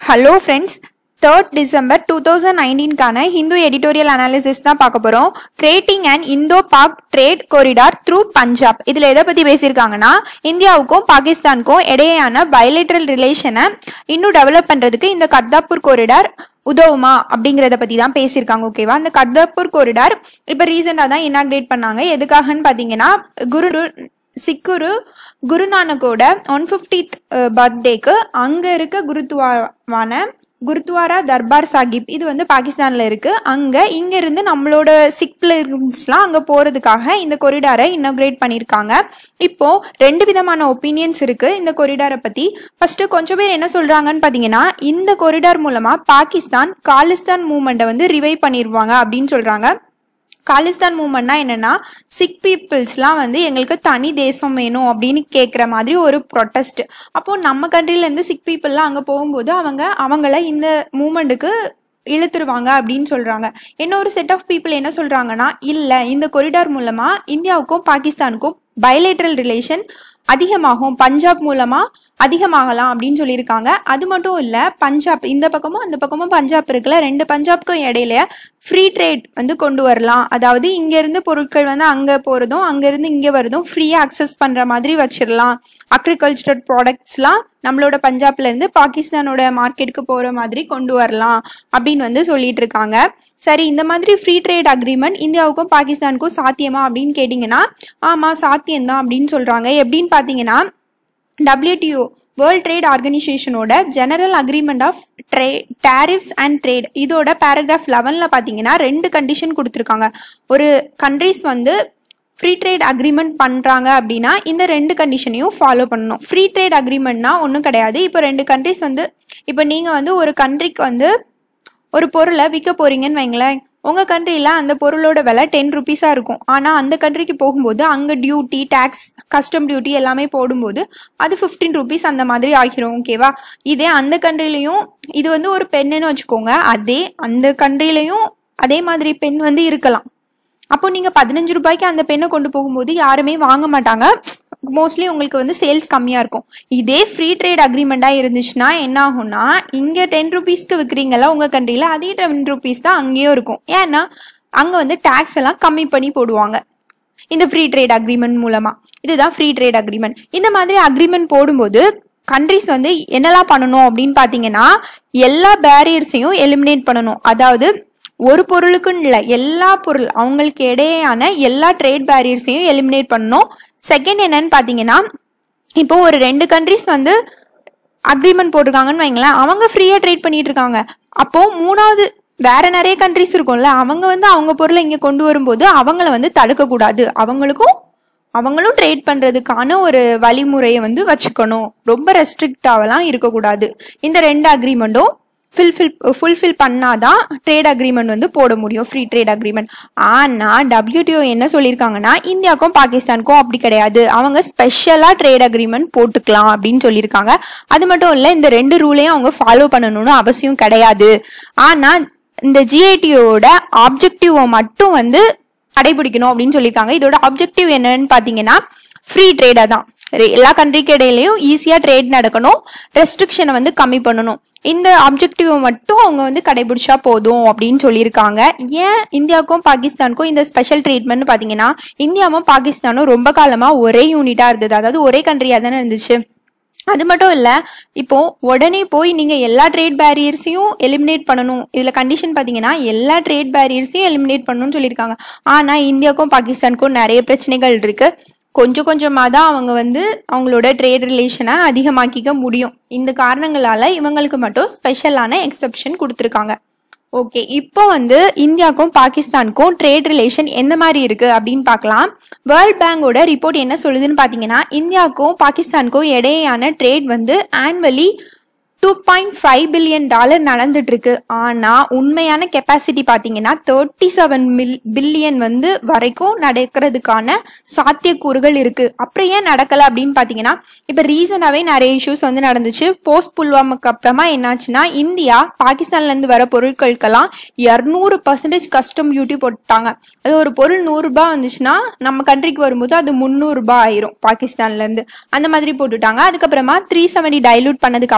hello friends third December two thousand நைன்டீன்கான Hindu editorial analysis தான் பார்க்க போகிறோம் creating and Indo Pak trade corridor through Punjab இதில் எதை பற்றி பேசியிருக்காங்கன்னா இந்தியாவுக்கும் பாகிஸ்தானுக்கும் இடையேயான பயோலேட்ரல் ரிலேஷனை இன்னும் டெவலப் பண்ணுறதுக்கு இந்த கர்தாப்பூர் கொரிடார் உதவுமா அப்படிங்கிறத பற்றி தான் பேசியிருக்காங்க ஓகேவா அந்த கர்தாப்பூர் கொரிடார் இப்போ ரீசெண்டாக தான் இனாக்ரேட் பண்ணாங்க எதுக்காகன்னு பார்த்தீங்கன்னா குரு சிக்குரு குருநானக்கோட ஒன் ஃபிஃப்டித் பர்த்டேக்கு அங்கே இருக்க குருத்துவாரான குருத்வாரா தர்பார் சாஹிப் இது வந்து பாகிஸ்தானில் இருக்கு அங்கே இங்கேருந்து நம்மளோட சிக் பிலிம்ஸ்லாம் அங்கே போகிறதுக்காக இந்த கொரிடாரை இன்னோகிரேட் பண்ணியிருக்காங்க இப்போ ரெண்டு விதமான ஒப்பீனியன்ஸ் இருக்கு இந்த கொரிடாரை பற்றி ஃபர்ஸ்ட் கொஞ்சம் பேர் என்ன சொல்றாங்கன்னு பார்த்தீங்கன்னா இந்த கொரிடார் மூலமாக பாகிஸ்தான் காலிஸ்தான் மூமெண்ட்டை வந்து ரிவைவ் பண்ணிடுவாங்க அப்படின்னு சொல்றாங்க காலிஸ்தான் மூமெண்ட்னா என்னன்னா சிக் பீப்புள்ஸ்லாம் வந்து எங்களுக்கு தனி தேசம் வேணும் அப்படின்னு கேட்குற மாதிரி ஒரு ப்ரொட்டஸ்ட் அப்போ நம்ம கண்ட்ரிலேருந்து சிக் பீப்புளெலாம் அங்கே போகும்போது அவங்க அவங்கள இந்த மூமெண்ட்டுக்கு இழுத்துருவாங்க அப்படின்னு சொல்றாங்க இன்னொரு செட் ஆஃப் பீப்புள் என்ன சொல்றாங்கன்னா இல்லை இந்த கொரிடார் மூலமா இந்தியாவுக்கும் பாகிஸ்தானுக்கும் பயோலேட்ரல் ரிலேஷன் அதிகமாகும் பஞ்சாப் மூலமா அதிகமாகலாம் அப்படின்னு சொல்லியிருக்காங்க அது மட்டும் இல்லை பஞ்சாப் இந்த பக்கமும் அந்த பக்கமும் பஞ்சாப் இருக்குல்ல ரெண்டு பஞ்சாப்க்கும் இடையில ஃப்ரீ ட்ரேட் வந்து கொண்டு வரலாம் அதாவது இங்கேருந்து பொருட்கள் வந்து அங்கே போகிறதும் அங்கேருந்து இங்கே வரதும் ஃப்ரீயாக அக்சஸ் பண்ணுற மாதிரி வச்சிடலாம் அக்ரிகல்ச்சரல் ப்ராடக்ட்ஸ்லாம் நம்மளோட பஞ்சாப்ல இருந்து பாகிஸ்தானோட மார்க்கெட்டுக்கு போகிற மாதிரி கொண்டு வரலாம் அப்படின்னு வந்து சொல்லிட்டு இருக்காங்க சரி இந்த மாதிரி ஃப்ரீ ட்ரேட் அக்ரிமெண்ட் இந்தியாவுக்கும் பாகிஸ்தானுக்கும் சாத்தியமா அப்படின்னு கேட்டிங்கன்னா ஆமாம் சாத்தியம்தான் அப்படின்னு சொல்கிறாங்க எப்படின்னு பார்த்தீங்கன்னா டபிள்யூடிஓ வேர்ல்ட் ட்ரேட் ஆர்கனைசேஷனோட ஜெனரல் அக்ரிமெண்ட் ஆஃப் ட்ரே டேரிஃப்ஸ் அண்ட் ட்ரேட் இதோட பேராகிராஃப் லெவனில் பார்த்தீங்கன்னா ரெண்டு கண்டிஷன் கொடுத்துருக்காங்க ஒரு கண்ட்ரிஸ் வந்து ஃப்ரீ ட்ரேட் அக்ரிமெண்ட் பண்ணுறாங்க அப்படின்னா இந்த ரெண்டு கண்டிஷனையும் ஃபாலோ பண்ணணும் ஃப்ரீ ட்ரேட் அக்ரிமெண்ட்னா ஒன்றும் கிடையாது இப்போ ரெண்டு கண்ட்ரிஸ் வந்து இப்போ நீங்கள் வந்து ஒரு கண்ட்ரிக்கு வந்து ஒரு பொருளை விற்க போறீங்கன்னு வைங்களேன் உங்கள் கண்ட்ரியில் அந்த பொருளோட விலை டென் ருபீஸாக இருக்கும் ஆனால் அந்த கண்ட்ரிக்கு போகும்போது அங்கே டியூட்டி டேக்ஸ் கஸ்டம் டியூட்டி எல்லாமே போடும்போது அது ஃபிஃப்டீன் ருபீஸ் அந்த மாதிரி ஆகிரும் ஓகேவா இதே அந்த கண்ட்ரிலையும் இது வந்து ஒரு பெண்ணுன்னு வச்சுக்கோங்க அதே அந்த கண்ட்ரிலையும் அதே மாதிரி பெண் வந்து இருக்கலாம் அப்போ நீங்கள் பதினஞ்சு ரூபாய்க்கு அந்த பெண்ணை கொண்டு போகும்போது யாருமே வாங்க மாட்டாங்க மோஸ்ட்லி உங்களுக்கு வந்து சேல்ஸ் கம்மியாக இருக்கும் இதே ஃப்ரீ ட்ரேட் அக்ரிமெண்ட்டாக இருந்துச்சுன்னா என்ன ஆகும்னா இங்கே டென் ருபீஸ்க்கு விற்கிறீங்களா உங்கள் கண்ட்ரியில் அதே டென் ருபீஸ் தான் அங்கேயும் இருக்கும் ஏன்னா அங்கே வந்து டேக்ஸ் எல்லாம் கம்மி பண்ணி போடுவாங்க இந்த ஃப்ரீ ட்ரேட் அக்ரிமெண்ட் மூலமாக இதுதான் ஃப்ரீ ட்ரேட் அக்ரிமெண்ட் இந்த மாதிரி அக்ரிமெண்ட் போடும்போது கண்ட்ரிஸ் வந்து என்னெல்லாம் பண்ணணும் அப்படின்னு பார்த்தீங்கன்னா எல்லா பேரியர்ஸையும் எலிமினேட் பண்ணணும் அதாவது ஒரு பொருளுக்குன்னு இல்லை எல்லா பொருள் அவங்களுக்கு இடையேயான எல்லா ட்ரேட் பேரியர்ஸையும் எலிமினேட் பண்ணணும் செகண்ட் என்னன்னு பார்த்தீங்கன்னா இப்போ ஒரு ரெண்டு கண்ட்ரிஸ் வந்து அக்ரிமெண்ட் போட்டிருக்காங்கன்னு வைங்களேன் அவங்க ஃப்ரீயாக ட்ரேட் பண்ணிட்டு இருக்காங்க அப்போ மூணாவது வேற நிறைய கண்ட்ரிஸ் இருக்கும்ல அவங்க வந்து அவங்க பொருளை இங்கே கொண்டு வரும்போது அவங்கள வந்து தடுக்கக்கூடாது அவங்களுக்கும் அவங்களும் ட்ரேட் பண்ணுறதுக்கான ஒரு வழிமுறையை வந்து வச்சுக்கணும் ரொம்ப ரெஸ்ட்ரிக்டாவெல்லாம் இருக்கக்கூடாது இந்த ரெண்டு அக்ரிமெண்ட்டும் ஃபில்ஃபில் ஃபுல்ஃபில் பண்ணாதான் ட்ரேட் அக்ரிமெண்ட் வந்து போட முடியும் ஃப்ரீ ட்ரேட் அக்ரிமெண்ட் ஆனால் டபிள்யூடிஓ என்ன சொல்லியிருக்காங்கன்னா இந்தியாவுக்கும் பாகிஸ்தானுக்கும் அப்படி கிடையாது அவங்க ஸ்பெஷலாக ட்ரேட் அக்ரிமெண்ட் போட்டுக்கலாம் அப்படின்னு சொல்லியிருக்காங்க அது மட்டும் இல்லை இந்த ரெண்டு ரூலையும் அவங்க ஃபாலோ பண்ணணும்னு அவசியம் கிடையாது ஆனால் இந்த ஜிஐடிஓட ஆப்ஜெக்டிவை மட்டும் வந்து கடைபிடிக்கணும் அப்படின்னு சொல்லியிருக்காங்க இதோட ஆப்ஜெக்டிவ் என்னன்னு பார்த்தீங்கன்னா ஃப்ரீ ட்ரேடாக தான் எல்லா கண்ட்ரிக்கு இடையிலையும் ஈஸியாக ட்ரேட் நடக்கணும் ரெஸ்ட்ரிக்ஷனை வந்து கம்மி பண்ணணும் இந்த ஆப்ஜெக்டிவை மட்டும் அவங்க வந்து கடைபிடிச்சா போதும் அப்படின்னு சொல்லியிருக்காங்க ஏன் இந்தியாவுக்கும் பாகிஸ்தானுக்கும் இந்த ஸ்பெஷல் ட்ரீட்மெண்ட் பார்த்தீங்கன்னா இந்தியாவும் பாகிஸ்தானும் ரொம்ப காலமாக ஒரே யூனிட்டாக இருந்தது அதாவது ஒரே கண்ட்ரியாக தானே இருந்துச்சு அது மட்டும் இல்லை இப்போ உடனே போய் நீங்கள் எல்லா ட்ரேட் பேரியர்ஸையும் எலிமினேட் பண்ணணும் இதில் கண்டிஷன் பார்த்தீங்கன்னா எல்லா ட்ரேட் பேரியர்ஸையும் எலிமினேட் பண்ணணும்னு சொல்லியிருக்காங்க ஆனால் இந்தியாவுக்கும் பாகிஸ்தானுக்கும் நிறைய பிரச்சனைகள் இருக்கு கொஞ்சம் கொஞ்சமாக தான் அவங்க வந்து அவங்களோட ட்ரேட் ரிலேஷனை அதிகமாக்கிக்க முடியும் இந்த காரணங்களால இவங்களுக்கு மட்டும் ஸ்பெஷலான எக்ஸப்ஷன் கொடுத்துருக்காங்க ஓகே இப்போ வந்து இந்தியாவுக்கும் பாகிஸ்தானுக்கும் ட்ரேட் ரிலேஷன் எந்த மாதிரி இருக்கு அப்படின்னு பார்க்கலாம் வேர்ல்ட் பேங்கோட ரிப்போர்ட் என்ன சொல்லுதுன்னு பார்த்தீங்கன்னா இந்தியாவுக்கும் பாகிஸ்தானுக்கும் இடையேயான ட்ரேட் வந்து annually two point five billion dollar நடந்துட்டு இருக்கு ஆனால் உண்மையான கெப்பாசிட்டி பார்த்தீங்கன்னா தேர்ட்டி செவன் மில் பில்லியன் வந்து வரைக்கும் நடக்கிறதுக்கான சாத்தியக்கூறுகள் இருக்கு அப்புறம் ஏன் நடக்கலை அப்படின்னு பார்த்தீங்கன்னா இப்போ ரீசனாகவே நிறைய இஷ்யூஸ் வந்து நடந்துச்சு போஸ்ட் புல்வாமாக்கு அப்புறமா என்னாச்சுன்னா இந்தியா பாகிஸ்தான்லேருந்து வர பொருட்களுக்கெல்லாம் இரநூறு பர்சன்டேஜ் கஸ்டம் டியூட்டி போட்டாங்க அது ஒரு பொருள் நூறுரூபா வந்துச்சுன்னா நம்ம கண்ட்ரிக்கு வரும்போது அது முந்நூறுரூபா ஆயிரும் பாகிஸ்தான்லேருந்து அந்த மாதிரி போட்டுட்டாங்க அதுக்கப்புறமா த்ரீ செவன்டி டைலூட் பண்ணதுக்கு அப்புறமா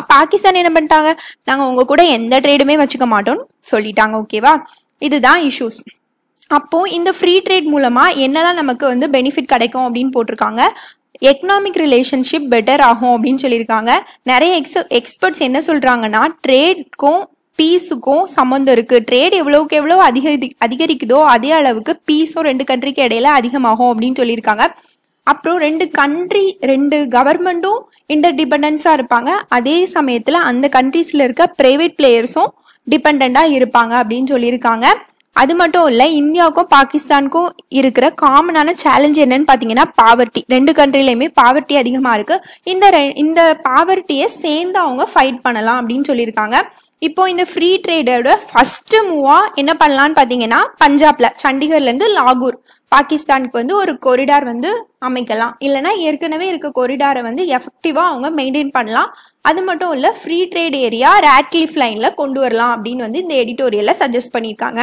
பாகிஸ்தான் என்ன பண்ணிட்டாங்க நாங்க உங்க கூட எந்த ட்ரேடுமே வச்சுக்க மாட்டோம் சொல்லிட்டாங்க ஓகேவா இதுதான் இஷ்யூஸ் அப்போ இந்த ஃப்ரீ ட்ரேட் மூலமா என்னெல்லாம் நமக்கு வந்து பெனிஃபிட் கிடைக்கும் அப்படின்னு போட்டிருக்காங்க எக்கனாமிக் ரிலேஷன்ஷிப் பெட்டர் ஆகும் அப்படின்னு சொல்லியிருக்காங்க நிறைய எக்ஸ் எக்ஸ்பர்ட்ஸ் என்ன சொல்றாங்கன்னா ட்ரேட்க்கும் பீஸுக்கும் சம்மந்தம் இருக்கு ட்ரேட் எவ்வளவுக்கு எவ்வளோ அதிகரி அதிகரிக்குதோ அதே அளவுக்கு பீஸும் ரெண்டு கண்ட்ரிக்கு இடையில அதிகமாகும் அப்படின்னு சொல்லியிருக்காங்க அப்புறம் ரெண்டு கண்ட்ரி ரெண்டு கவர்மெண்ட்டும் இன்டர் டிபெண்டன்ஸாக இருப்பாங்க அதே சமயத்தில் அந்த கண்ட்ரீஸில் இருக்க ப்ரைவேட் பிளேயர்ஸும் டிபெண்ட்டாக இருப்பாங்க அப்படின்னு சொல்லியிருக்காங்க அது மட்டும் இல்லை இந்தியாவுக்கும் பாகிஸ்தானுக்கும் இருக்கிற காமனான சேலஞ்ச் என்னன்னு பார்த்தீங்கன்னா பாவர்ட்டி ரெண்டு கண்ட்ரிலையுமே பாவர்ட்டி அதிகமாக இருக்கு இந்த ரெ- இந்த பாவர்ட்டியை சேர்ந்து அவங்க ஃபைட் பண்ணலாம் அப்படின்னு சொல்லியிருக்காங்க இப்போ இந்த ஃப்ரீ ட்ரேடோட ஃபர்ஸ்ட் மூவா என்ன பண்ணலாம்னு பார்த்தீங்கன்னா பஞ்சாப்ல சண்டிகர்ல இருந்து லாகூர் பாகிஸ்தானுக்கு வந்து ஒரு கொரிடார் வந்து அமைக்கலாம் இல்லைன்னா ஏற்கனவே இருக்க கொரிடாரை வந்து எஃபெக்டிவா அவங்க மெயின்டைன் பண்ணலாம் அது மட்டும் இல்ல ஃப்ரீ ட்ரேட் ஏரியா ரேட்லிஃப் லைன்ல கொண்டு வரலாம் அப்படின்னு வந்து இந்த எடிட்டோரியல்ல சஜஸ்ட் பண்ணியிருக்காங்க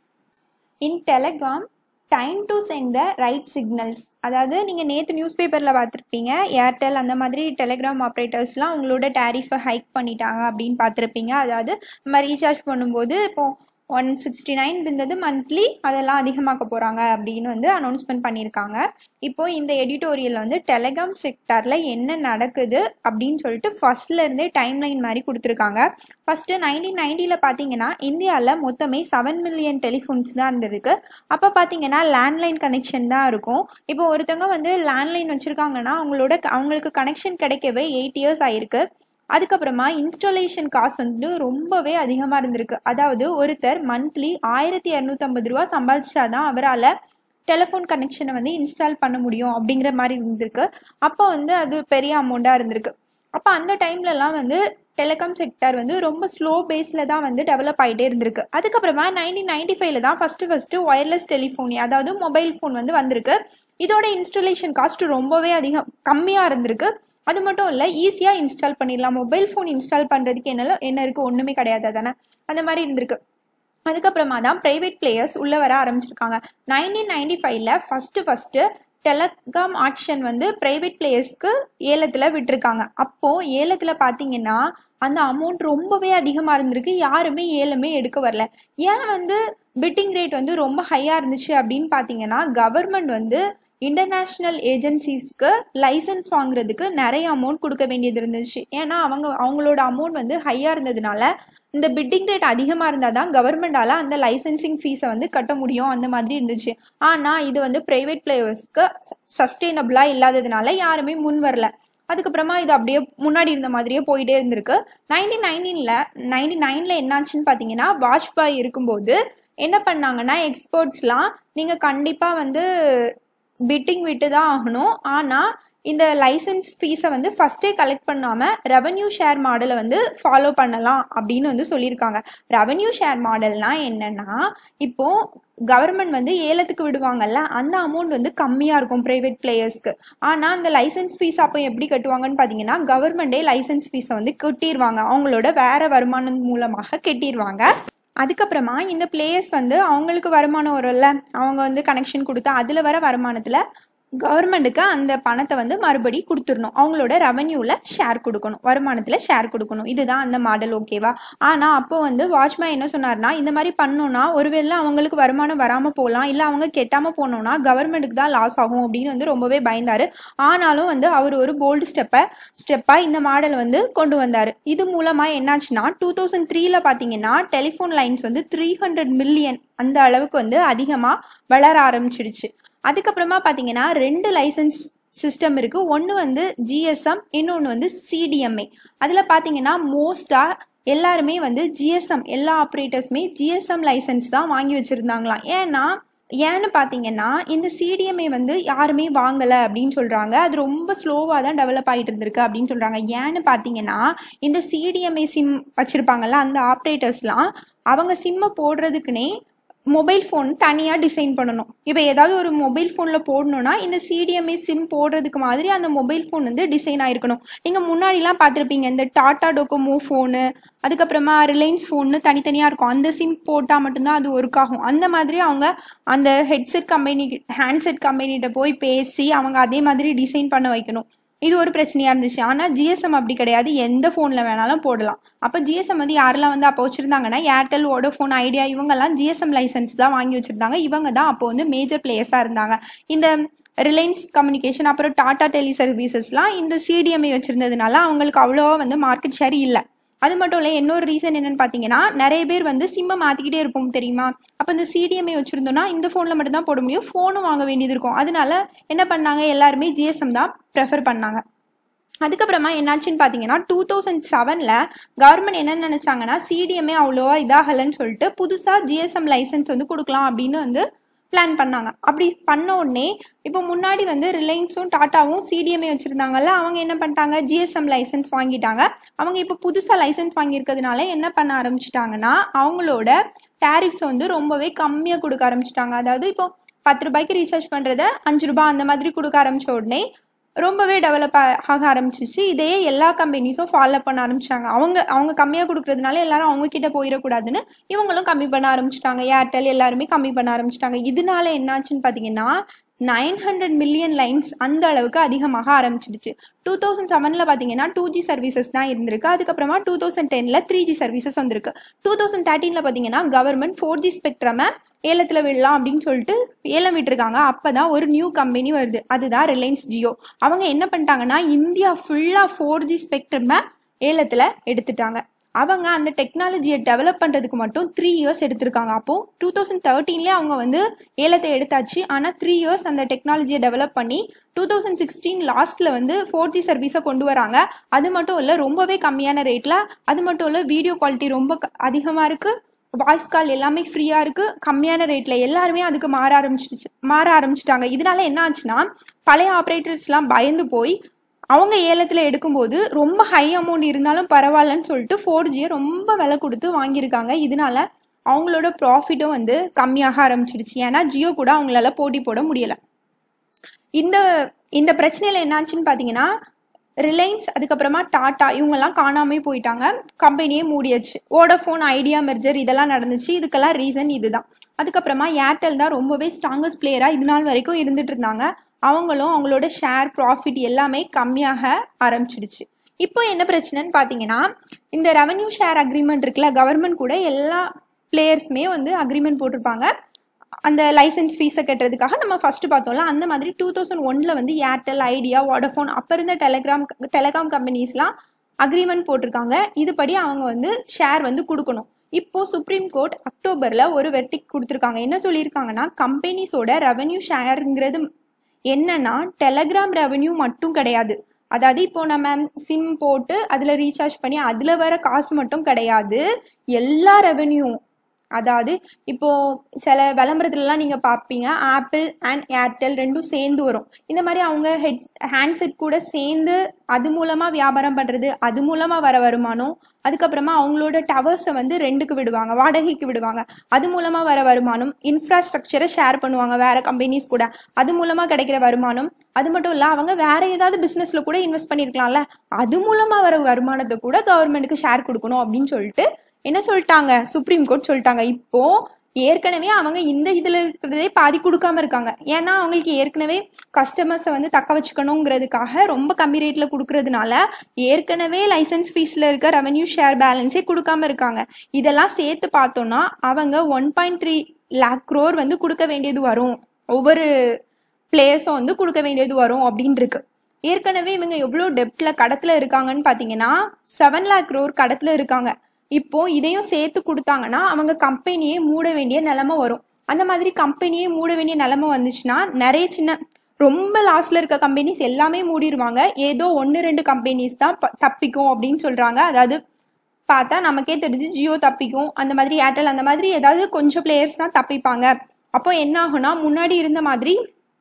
in telegram time to send the right signals அதாவது நீங்கள் நேற்று நியூஸ் பேப்பரில் பார்த்துருப்பீங்க ஏர்டெல் அந்த மாதிரி டெலிகிராம் ஆப்ரேட்டர்ஸ்லாம் உங்களோட டேரிஃபை ஹைக் பண்ணிட்டாங்க அப்படின்னு பார்த்துருப்பீங்க அதாவது நம்ம ரீசார்ஜ் பண்ணும்போது இப்போ ஒன் சிக்ஸ்டி நைன் இருந்தது மந்த்லி அதெல்லாம் அதிகமாக்க போகிறாங்க அப்படின்னு வந்து அனௌன்ஸ்மெண்ட் பண்ணியிருக்காங்க இப்போ இந்த எடிட்டோரியல் வந்து டெலிகிராம் செக்டாரில் என்ன நடக்குது அப்படின்னு சொல்லிட்டு ஃபர்ஸ்ட்ல இருந்தே டைம் லைன் மாதிரி கொடுத்துருக்காங்க ஃபர்ஸ்ட் நைன்டீன் நைன்டியில் பார்த்தீங்கன்னா இந்தியாவில் மொத்தமே செவன் மில்லியன் டெலிஃபோன்ஸ் தான் இருந்திருக்கு அப்போ பார்த்தீங்கன்னா லேண்ட்லைன் கனெக்ஷன் தான் இருக்கும் இப்போ ஒருத்தவங்க வந்து லேண்ட்லைன் வச்சுருக்காங்கன்னா அவங்களோட அவங்களுக்கு கனெக்ஷன் கிடைக்கவே எயிட் இயர்ஸ் ஆயிருக்கு அதுக்கப்புறமா இன்ஸ்டாலேஷன் காஸ்ட் வந்து ரொம்பவே அதிகமாக இருந்திருக்கு அதாவது ஒருத்தர் மந்த்லி ஆயிரத்தி இரநூத்தம்பது ரூபா சம்பாதிச்சாதான் அவரால் டெலிஃபோன் கனெக்ஷனை வந்து இன்ஸ்டால் பண்ண முடியும் அப்படிங்கிற மாதிரி இருந்திருக்கு அப்போ வந்து அது பெரிய அமௌண்ட்டாக இருந்திருக்கு அப்போ அந்த டைம்லலாம் வந்து டெலிகாம் செக்டார் வந்து ரொம்ப ஸ்லோ பேஸில் தான் வந்து டெவலப் ஆகிட்டே இருந்திருக்கு அதுக்கப்புறமா நைன்டீன் நைன்டி ஃபைவ்ல தான் ஃபஸ்ட்டு ஃபஸ்ட்டு ஒயர்லெஸ் டெலிஃபோன் அதாவது மொபைல் ஃபோன் வந்து வந்திருக்கு இதோட இன்ஸ்டாலேஷன் காஸ்ட் ரொம்பவே அதிகம் கம்மியாக இருந்திருக்கு அது மட்டும் இல்லை ஈஸியாக இன்ஸ்டால் பண்ணிடலாம் மொபைல் ஃபோன் இன்ஸ்டால் பண்ணுறதுக்கு என்ன என்ன இருக்குது ஒன்றுமே கிடையாது தானே அந்த மாதிரி இருந்திருக்கு அதுக்கப்புறமா தான் ப்ரைவேட் பிளேயர்ஸ் உள்ள வர ஆரம்பிச்சிருக்காங்க நைன்டீன் நைன்டி ஃபைவ்ல ஃபர்ஸ்ட் ஃபர்ஸ்ட் டெலகாம் ஆக்ஷன் வந்து ப்ரைவேட் பிளேயர்ஸ்க்கு ஏலத்தில் விட்டிருக்காங்க அப்போ ஏலத்தில் பார்த்தீங்கன்னா அந்த அமௌண்ட் ரொம்பவே அதிகமாக இருந்திருக்கு யாருமே ஏலமே எடுக்க வரல ஏன் வந்து பிட்டிங் ரேட் வந்து ரொம்ப ஹையாக இருந்துச்சு அப்படின்னு பார்த்தீங்கன்னா கவர்மெண்ட் வந்து இன்டர்நேஷ்னல் ஏஜென்சிஸ்க்கு லைசன்ஸ் வாங்குறதுக்கு நிறைய அமௌண்ட் கொடுக்க வேண்டியது இருந்துச்சு ஏன்னா அவங்க அவங்களோட அமௌண்ட் வந்து ஹையாக இருந்ததுனால இந்த பிட்டிங் ரேட் அதிகமாக இருந்தால் தான் கவர்மெண்டால் அந்த லைசன்சிங் ஃபீஸை வந்து கட்ட முடியும் அந்த மாதிரி இருந்துச்சு ஆனால் இது வந்து ப்ரைவேட் பிளேயர்ஸ்க்கு சஸ்டெயினபிளாக இல்லாததுனால யாருமே முன் வரல அதுக்கப்புறமா இது அப்படியே முன்னாடி இருந்த மாதிரியே போயிட்டே இருந்திருக்கு நைன்டீன் நைன்டீனில் நைன்டி நைனில் என்னாச்சுன்னு பார்த்தீங்கன்னா வாஜ்பாய் இருக்கும்போது என்ன பண்ணாங்கன்னா எக்ஸ்பர்ட்ஸ்லாம் நீங்கள் கண்டிப்பாக வந்து பிட்டிங் விட்டு தான் ஆகணும் ஆனால் இந்த லைசன்ஸ் ஃபீஸை வந்து ஃபஸ்ட்டே கலெக்ட் பண்ணாமல் ரெவன்யூ ஷேர் மாடலை வந்து ஃபாலோ பண்ணலாம் அப்படின்னு வந்து சொல்லியிருக்காங்க ரெவன்யூ ஷேர் மாடல்னா என்னன்னா இப்போ கவர்மெண்ட் வந்து ஏலத்துக்கு விடுவாங்கல்ல அந்த அமௌண்ட் வந்து கம்மியாக இருக்கும் ப்ரைவேட் பிளேயர்ஸ்க்கு ஆனால் அந்த லைசன்ஸ் ஃபீஸ் அப்போ எப்படி கட்டுவாங்கன்னு பார்த்தீங்கன்னா கவர்மெண்டே லைசன்ஸ் ஃபீஸை வந்து கட்டிடுவாங்க அவங்களோட வேற வருமானம் மூலமாக கட்டிடுவாங்க அதுக்கப்புறமா இந்த பிளேயர்ஸ் வந்து அவங்களுக்கு வருமானம் வரும்ல அவங்க வந்து கனெக்ஷன் கொடுத்தா அதில் வர வருமானத்தில் கவர்மெண்ட்டுக்கு அந்த பணத்தை வந்து மறுபடி கொடுத்துடணும் அவங்களோட ரெவன்யூவில் ஷேர் கொடுக்கணும் வருமானத்தில் ஷேர் கொடுக்கணும் இதுதான் அந்த மாடல் ஓகேவா ஆனால் அப்போ வந்து வாட்ச்மேன் என்ன சொன்னார்னா இந்த மாதிரி பண்ணோன்னா ஒருவேளை அவங்களுக்கு வருமானம் வராமல் போகலாம் இல்லை அவங்க கெட்டாமல் போனோம்னா கவர்மெண்ட்டுக்கு தான் லாஸ் ஆகும் அப்படின்னு வந்து ரொம்பவே பயந்தார் ஆனாலும் வந்து அவர் ஒரு போல்டு ஸ்டெப்பை ஸ்டெப்பாக இந்த மாடல் வந்து கொண்டு வந்தார் இது மூலமாக என்னாச்சுன்னா டூ தௌசண்ட் த்ரீல பார்த்தீங்கன்னா டெலிஃபோன் லைன்ஸ் வந்து த்ரீ ஹண்ட்ரட் மில்லியன் அந்த அளவுக்கு வந்து அதிகமாக வளர ஆரம்பிச்சிடுச்சு அதுக்கப்புறமா பார்த்தீங்கன்னா ரெண்டு லைசன்ஸ் சிஸ்டம் இருக்கு ஒன்று வந்து ஜிஎஸ்எம் இன்னொன்று வந்து சிடிஎம்ஏ அதில் பார்த்தீங்கன்னா மோஸ்ட்டாக எல்லாருமே வந்து ஜிஎஸ்எம் எல்லா ஆப்ரேட்டர்ஸுமே ஜிஎஸ்எம் லைசன்ஸ் தான் வாங்கி வச்சுருந்தாங்களாம் ஏன்னா ஏன்னு பார்த்தீங்கன்னா இந்த சிடிஎம்ஏ வந்து யாருமே வாங்கலை அப்படின்னு சொல்கிறாங்க அது ரொம்ப ஸ்லோவாக தான் டெவலப் ஆகிட்டு இருந்திருக்கு அப்படின்னு சொல்கிறாங்க ஏன்னு பார்த்தீங்கன்னா இந்த சிடிஎம்ஏ சிம் வச்சுருப்பாங்கல்ல அந்த ஆப்ரேட்டர்ஸ்லாம் அவங்க சிம்மை போடுறதுக்குனே மொபைல் ஃபோன் தனியாக டிசைன் பண்ணணும் இப்போ ஏதாவது ஒரு மொபைல் ஃபோனில் போடணும்னா இந்த சிடிஎம்ஏ சிம் போடுறதுக்கு மாதிரி அந்த மொபைல் ஃபோன் வந்து டிசைன் ஆயிருக்கணும் நீங்கள் முன்னாடிலாம் பார்த்துருப்பீங்க இந்த டாடா டொக்கோமோ ஃபோனு அதுக்கப்புறமா ரிலையன்ஸ் ஃபோன்னு தனித்தனியாக இருக்கும் அந்த சிம் போட்டால் மட்டும்தான் அது ஒர்க் ஆகும் அந்த மாதிரி அவங்க அந்த ஹெட்செட் கம்பெனி ஹேண்ட்செட் கம்பெனிகிட்ட போய் பேசி அவங்க அதே மாதிரி டிசைன் பண்ண வைக்கணும் இது ஒரு பிரச்சனையா இருந்துச்சு ஆனா ஜிஎஸ்எம் அப்படி கிடையாது எந்த போன்ல வேணாலும் போடலாம் அப்ப ஜிஎஸ்எம் வந்து யாரெல்லாம் வந்து அப்போ வச்சிருந்தாங்கன்னா ஏர்டெல் வோடோஃபோன் ஐடியா இவங்கெல்லாம் ஜிஎஸ்எம் லைசன்ஸ் தான் வாங்கி வச்சிருந்தாங்க இவங்க தான் அப்போ வந்து மேஜர் பிளேயர்ஸா இருந்தாங்க இந்த ரிலையன்ஸ் கம்யூனிகேஷன் அப்புறம் டாடா டெலி சர்வீசஸ்லாம் இந்த சிடிஎம்ஐ வச்சிருந்ததுனால அவங்களுக்கு அவ்வளோவா வந்து மார்க்கெட் ஷேர் இல்லை அது மட்டும் இல்லை இன்னொரு ரீசன் என்னன்னு பார்த்தீங்கன்னா நிறைய பேர் வந்து சிம்மை மாற்றிக்கிட்டே இருப்போம் தெரியுமா அப்போ இந்த சிடிஎம்ஐ வச்சுருந்தோம்னா இந்த ஃபோனில் மட்டும்தான் போட முடியும் ஃபோனும் வாங்க வேண்டியது இருக்கும் அதனால என்ன பண்ணாங்க எல்லாருமே ஜிஎஸ்எம் தான் ப்ரெஃபர் பண்ணாங்க அதுக்கப்புறமா என்னாச்சுன்னு பார்த்தீங்கன்னா டூ தௌசண்ட் செவனில் கவர்மெண்ட் என்ன நினச்சாங்கன்னா சிடிஎம்ஏ அவ்வளோவா இதாகலைன்னு சொல்லிட்டு புதுசாக ஜிஎஸ்எம் லைசன்ஸ் வந்து கொடுக்கலாம் அப்படின்னு வந்து பிளான் பண்ணாங்க அப்படி பண்ண உடனே இப்போ முன்னாடி வந்து ரிலையன்ஸும் டாட்டாவும் சிடிஎம்ஏ வச்சுருந்தாங்கல்ல அவங்க என்ன பண்ணிட்டாங்க ஜிஎஸ்எம் லைசன்ஸ் வாங்கிட்டாங்க அவங்க இப்போ புதுசாக லைசன்ஸ் வாங்கியிருக்கிறதுனால என்ன பண்ண ஆரம்பிச்சிட்டாங்கன்னா அவங்களோட டேரிஃப்ஸ் வந்து ரொம்பவே கம்மியாக கொடுக்க ஆரம்பிச்சிட்டாங்க அதாவது இப்போ பத்து ரூபாய்க்கு ரீசார்ஜ் பண்ணுறத அஞ்சு ரூபாய் அந்த மாதிரி கொடுக்க ஆரம்பிச்ச உடனே ரொம்பவே டெவலப் ஆக ஆரம்பிச்சிச்சு இதையே எல்லா கம்பெனிஸும் ஃபாலோ பண்ண ஆரம்பிச்சாங்க அவங்க அவங்க கம்மியாக கொடுக்கறதுனால எல்லாரும் அவங்க கிட்ட போயிடக்கூடாதுன்னு இவங்களும் கம்மி பண்ண ஆரம்பிச்சிட்டாங்க ஏர்டெல் எல்லாருமே கம்மி பண்ண ஆரம்பிச்சிட்டாங்க இதனால என்னாச்சுன்னு பார்த்தீங்கன்னா நைன் ஹண்ட்ரட் மில்லியன் லைன்ஸ் அந்த அளவுக்கு அதிகமாக ஆரம்பிச்சிடுச்சு டூ தௌசண்ட் செவனில் பார்த்தீங்கன்னா டூ ஜி சர்வீசஸ் தான் இருந்திருக்கு அதுக்கப்புறமா டூ தௌசண்ட் டெனில் த்ரீ ஜி சர்வீசஸ் வந்திருக்கு டூ தௌசண்ட் தேர்ட்டீனில் பார்த்தீங்கன்னா கவர்மெண்ட் ஃபோர் ஜி ஸ்பெக்ட்ரமை ஏலத்தில் விடலாம் அப்படின்னு சொல்லிட்டு ஏலம் விட்டுருக்காங்க அப்போ தான் ஒரு நியூ கம்பெனி வருது அதுதான் ரிலையன்ஸ் ஜியோ அவங்க என்ன பண்ணிட்டாங்கன்னா இந்தியா ஃபுல்லாக ஃபோர் ஜி ஸ்பெக்ட்ரமை ஏலத்தில் எடுத்துட்டாங்க அவங்க அந்த டெக்னாலஜியை டெவலப் பண்ணுறதுக்கு மட்டும் த்ரீ இயர்ஸ் எடுத்திருக்காங்க அப்போது டூ தௌசண்ட் தேர்ட்டீன்லேயே அவங்க வந்து ஏலத்தை எடுத்தாச்சு ஆனால் த்ரீ இயர்ஸ் அந்த டெக்னாலஜியை டெவலப் பண்ணி டூ தௌசண்ட் சிக்ஸ்டீன் லாஸ்ட்டில் வந்து ஃபோர் ஜி சர்வீஸை கொண்டு வராங்க அது மட்டும் இல்லை ரொம்பவே கம்மியான ரேட்டில் அது மட்டும் இல்லை வீடியோ குவாலிட்டி ரொம்ப அதிகமாக இருக்குது வாய்ஸ் கால் எல்லாமே ஃப்ரீயாக இருக்குது கம்மியான ரேட்டில் எல்லாருமே அதுக்கு மாற ஆரம்பிச்சிடுச்சு மாற ஆரம்பிச்சிட்டாங்க இதனால என்ன ஆச்சுன்னா பழைய ஆப்ரேட்டர்ஸ்லாம் பயந்து போய் அவங்க ஏலத்தில் எடுக்கும்போது ரொம்ப ஹை அமௌண்ட் இருந்தாலும் பரவாயில்லன்னு சொல்லிட்டு ஃபோர் ஜியை ரொம்ப விலை கொடுத்து வாங்கியிருக்காங்க இதனால அவங்களோட ப்ராஃபிட்டும் வந்து கம்மியாக ஆரம்பிச்சிடுச்சு ஏன்னா ஜியோ கூட அவங்களால போட்டி போட முடியலை இந்த இந்த பிரச்சனையில் என்னாச்சுன்னு பார்த்தீங்கன்னா ரிலையன்ஸ் அதுக்கப்புறமா டாடா இவங்கெல்லாம் காணாமே போயிட்டாங்க கம்பெனியே மூடியாச்சு ஓடோஃபோன் ஐடியா மெர்ஜர் இதெல்லாம் நடந்துச்சு இதுக்கெல்லாம் ரீசன் இதுதான் அதுக்கப்புறமா ஏர்டெல் தான் ரொம்பவே ஸ்ட்ராங்கஸ்ட் பிளேயராக இது நாள் வரைக்கும் இருந்துட்டு இருந்தாங்க அவங்களும் அவங்களோட ஷேர் ப்ராஃபிட் எல்லாமே கம்மியாக ஆரம்பிச்சிடுச்சு இப்போ என்ன பிரச்சனைன்னு பார்த்தீங்கன்னா இந்த ரெவன்யூ ஷேர் அக்ரிமெண்ட் இருக்குல்ல கவர்மெண்ட் கூட எல்லா பிளேயர்ஸுமே வந்து அக்ரிமெண்ட் போட்டிருப்பாங்க அந்த லைசன்ஸ் ஃபீஸை கட்டுறதுக்காக நம்ம ஃபர்ஸ்ட் பார்த்தோம்ல அந்த மாதிரி டூ தௌசண்ட் ஒன்ல வந்து ஏர்டெல் ஐடியா வோடஃபோன் அப்போ இருந்த டெலிகிராம் டெலிகாம் கம்பெனிஸ்லாம் அக்ரிமெண்ட் போட்டிருக்காங்க இதுபடி அவங்க வந்து ஷேர் வந்து கொடுக்கணும் இப்போ சுப்ரீம் கோர்ட் அக்டோபர்ல ஒரு வெர்டிக் கொடுத்துருக்காங்க என்ன சொல்லியிருக்காங்கன்னா கம்பெனிஸோட ரெவன்யூ ஷேருங்கிறது என்னன்னா டெலகிராம் ரெவன்யூ மட்டும் கிடையாது அதாவது இப்போ நம்ம சிம் போட்டு அதில் ரீசார்ஜ் பண்ணி அதில் வர காசு மட்டும் கிடையாது எல்லா ரெவன்யூ அதாவது இப்போ சில விளம்பரத்துலலாம் நீங்கள் பார்ப்பீங்க ஆப்பிள் அண்ட் ஏர்டெல் ரெண்டும் சேர்ந்து வரும் இந்த மாதிரி அவங்க ஹெட் ஹேண்ட்செட் கூட சேர்ந்து அது மூலமாக வியாபாரம் பண்ணுறது அது மூலமாக வர வருமானம் அதுக்கப்புறமா அவங்களோட டவர்ஸை வந்து ரெண்டுக்கு விடுவாங்க வாடகைக்கு விடுவாங்க அது மூலமாக வர வருமானம் இன்ஃப்ராஸ்ட்ரக்சரை ஷேர் பண்ணுவாங்க வேற கம்பெனிஸ் கூட அது மூலமாக கிடைக்கிற வருமானம் அது மட்டும் இல்லை அவங்க வேற ஏதாவது பிஸ்னஸில் கூட இன்வெஸ்ட் பண்ணியிருக்கலாம்ல அது மூலமாக வர வருமானத்தை கூட கவர்மெண்ட்டுக்கு ஷேர் கொடுக்கணும் அப்படின்னு சொல்லிட்டு என்ன சொல்லிட்டாங்க சுப்ரீம் கோர்ட் சொல்லிட்டாங்க இப்போ ஏற்கனவே அவங்க இந்த இதில் இருக்கிறதே பாதி கொடுக்காம இருக்காங்க ஏன்னா அவங்களுக்கு ஏற்கனவே கஸ்டமர்ஸை வந்து தக்க வச்சுக்கணுங்கிறதுக்காக ரொம்ப கம்மி ரேட்டில் கொடுக்கறதுனால ஏற்கனவே லைசன்ஸ் ஃபீஸில் இருக்க ரெவன்யூ ஷேர் பேலன்ஸே கொடுக்காம இருக்காங்க இதெல்லாம் சேர்த்து பார்த்தோம்னா அவங்க one point three lakh crore வந்து கொடுக்க வேண்டியது வரும் ஒவ்வொரு பிளேயர்ஸும் வந்து கொடுக்க வேண்டியது வரும் அப்படின்னு இருக்கு ஏற்கனவே இவங்க எவ்வளோ டெப்டில் கடத்தில் இருக்காங்கன்னு பார்த்தீங்கன்னா செவன் லேக் க்ரோர் கடத்தில் இருக்காங்க இப்போ இதையும் சேர்த்து கொடுத்தாங்கன்னா அவங்க கம்பெனியே மூட வேண்டிய நிலைமை வரும் அந்த மாதிரி கம்பெனியே மூட வேண்டிய நிலைமை வந்துச்சுன்னா நிறைய சின்ன ரொம்ப லாஸ்ட்ல இருக்க கம்பெனிஸ் எல்லாமே மூடிடுவாங்க ஏதோ ஒன்று ரெண்டு கம்பெனிஸ் தான் ப- தப்பிக்கும் அப்படின்னு சொல்றாங்க அதாவது பார்த்தா நமக்கே தெரிஞ்சு ஜியோ தப்பிக்கும் அந்த மாதிரி ஏர்டெல் அந்த மாதிரி ஏதாவது கொஞ்சம் பிளேயர்ஸ் தான் தப்பிப்பாங்க அப்போ என்ன ஆகும்னா முன்னாடி இருந்த மாதிரி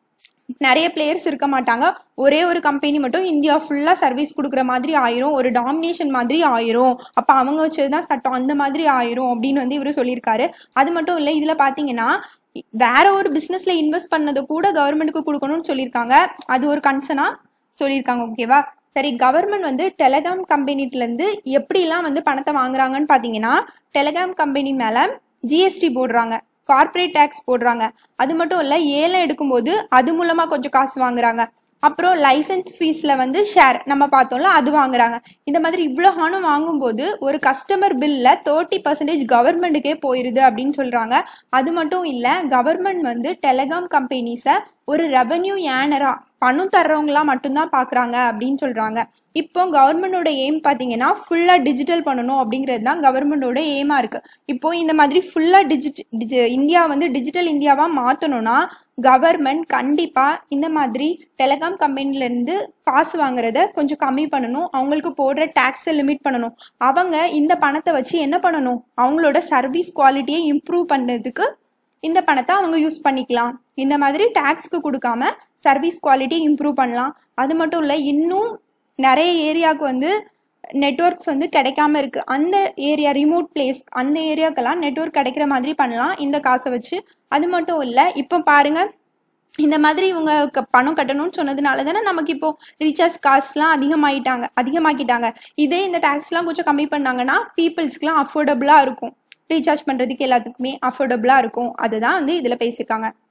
நிறைய பிளேயர்ஸ் இருக்க மாட்டாங்க ஒரே ஒரு கம்பெனி மட்டும் இந்தியா ஃபுல்லாக சர்வீஸ் கொடுக்குற மாதிரி ஆயிரும் ஒரு டாமினேஷன் மாதிரி ஆயிரும் அப்போ அவங்க வச்சதுதான் சட்டம் அந்த மாதிரி ஆயிரும் அப்படின்னு வந்து இவர் சொல்லியிருக்காரு அது மட்டும் இல்லை இதில் பார்த்தீங்கன்னா வேற ஒரு பிஸ்னஸில் இன்வெஸ்ட் பண்ணதை கூட கவர்மெண்ட்டுக்கு கொடுக்கணும்னு சொல்லியிருக்காங்க அது ஒரு கன்சர்னா சொல்லியிருக்காங்க ஓகேவா சரி கவர்மெண்ட் வந்து டெலகாம் கம்பெனிலேருந்து எப்படிலாம் வந்து பணத்தை வாங்குறாங்கன்னு பார்த்தீங்கன்னா டெலகாம் கம்பெனி மேலே ஜிஎஸ்டி போடுறாங்க கார்ப்பரேட் டேக்ஸ் போடுறாங்க அது மட்டும் இல்லை ஏலம் எடுக்கும்போது அது மூலமாக கொஞ்சம் காசு வாங்குறாங்க அப்புறம் லைசன்ஸ் ஃபீஸில் வந்து ஷேர் நம்ம பார்த்தோம்ல அது வாங்குறாங்க இந்த மாதிரி இவ்வளோ ஹானும் வாங்கும்போது ஒரு கஸ்டமர் பில்ல தேர்ட்டி பர்சன்டேஜ் கவர்மெண்ட்டுக்கே போயிருது அப்படின்னு சொல்கிறாங்க அது மட்டும் இல்லை கவர்மெண்ட் வந்து டெலகாம் கம்பெனிஸை ஒரு ரெவன்யூ ஏனரா பணம் தர்றவங்களா மட்டும்தான் பார்க்குறாங்க அப்படின்னு சொல்கிறாங்க இப்போ கவர்மெண்டோட எய்ம் பார்த்தீங்கன்னா ஃபுல்லாக டிஜிட்டல் பண்ணணும் அப்படிங்கிறது தான் கவர்மெண்டோட எய்மாக இருக்குது இப்போ இந்த மாதிரி ஃபுல்லாக டிஜிட் டிஜி இந்தியா வந்து டிஜிட்டல் இந்தியாவாக மாற்றணும்னா கவர்மெண்ட் கண்டிப்பாக இந்த மாதிரி டெலிகாம் கம்பெனிலேருந்து காசு வாங்குறத கொஞ்சம் கம்மி பண்ணணும் அவங்களுக்கு போடுற டேக்ஸை லிமிட் பண்ணணும் அவங்க இந்த பணத்தை வச்சு என்ன பண்ணணும் அவங்களோட சர்வீஸ் குவாலிட்டியை இம்ப்ரூவ் பண்ணுறதுக்கு இந்த பணத்தை அவங்க யூஸ் பண்ணிக்கலாம் இந்த மாதிரி டேக்ஸ்க்கு கொடுக்காம சர்வீஸ் குவாலிட்டி இம்ப்ரூவ் பண்ணலாம் அது மட்டும் இல்லை இன்னும் நிறைய ஏரியாவுக்கு வந்து நெட்ஒர்க்ஸ் வந்து கிடைக்காம இருக்கு அந்த ஏரியா ரிமோட் பிளேஸ் அந்த ஏரியாக்கெல்லாம் நெட்ஒர்க் கிடைக்கிற மாதிரி பண்ணலாம் இந்த காசை வச்சு அது மட்டும் இல்லை இப்போ பாருங்க இந்த மாதிரி இவங்க க- பணம் கட்டணும்னு சொன்னதுனால தானே நமக்கு இப்போ ரீசார்ஜ் காஸ்ட்லாம் அதிகமாயிட்டாங்க அதிகமாக்கிட்டாங்க இதே இந்த டேக்ஸ்லாம் கொஞ்சம் கம்மி பண்ணாங்கன்னா பீப்புள்ஸ்க்குலாம் அஃபோர்டபுளாக இருக்கும் ரீசார்ஜ் பண்ணுறதுக்கு எல்லாத்துக்குமே அஃபோர்டபுளாக இருக்கும் அதுதான் வந்து இதில் பேசியிருக்காங்க